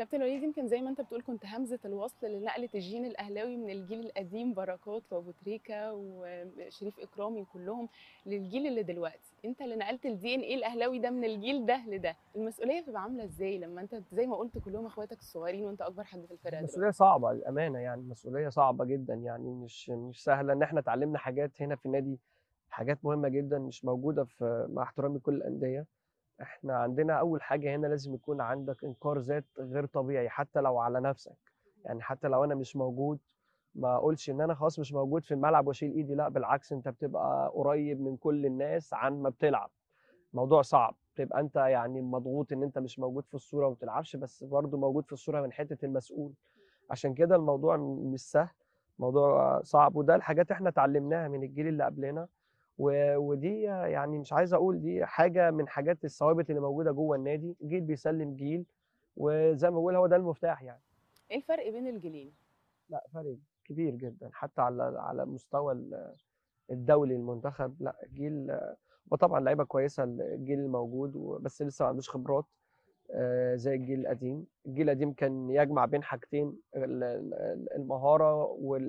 كابتن وليد يمكن زي ما انت بتقول كنت همزه الوصل اللي نقلت الجين الاهلاوي من الجيل القديم بركات وابو تريكه وشريف اكرامي وكلهم للجيل اللي دلوقتي انت اللي نقلت الدي ان ايه الاهلاوي ده من الجيل ده لده المسؤوليه بتبقى عامله ازاي لما انت زي ما قلت كلهم اخواتك الصغيرين وانت اكبر حد في الفرقه دلوقتي مسؤوليه صعبه للامانه يعني مسؤوليه صعبه جدا يعني مش مش سهله ان احنا اتعلمنا حاجات هنا في النادي حاجات مهمه جدا مش موجوده في مع احترامي كل الانديه احنا عندنا اول حاجه هنا لازم يكون عندك انكار ذات غير طبيعي حتى لو على نفسك يعني حتى لو انا مش موجود ما اقولش ان انا خلاص مش موجود في الملعب واشيل ايدي لا بالعكس انت بتبقى قريب من كل الناس عن ما بتلعب موضوع صعب تبقى انت يعني مضغوط ان انت مش موجود في الصوره وما بتلعبش بس برضه موجود في الصوره من حته المسؤول عشان كده الموضوع مش سهل موضوع صعب وده الحاجات احنا اتعلمناها من الجيل اللي قبلنا ودي يعني مش عايز اقول دي حاجه من حاجات الثوابت اللي موجوده جوه النادي جيل بيسلم جيل وزي ما بقول هو ده المفتاح يعني ايه الفرق بين الجيلين لا فرق كبير جدا حتى على على مستوى الدولي المنتخب لا جيل وطبعا لعيبه كويسه الجيل الموجود بس لسه ما عندوش خبرات زي الجيل القديم الجيل القديم كان يجمع بين حاجتين المهاره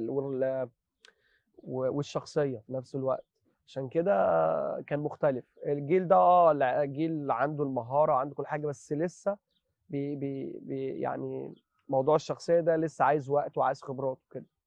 والشخصيه في نفس الوقت عشان كده كان مختلف الجيل ده اه جيل عنده المهاره عنده كل حاجه بس لسه بي بي بي يعني موضوع الشخصيه ده لسه عايز وقت وعايز خبرات وكده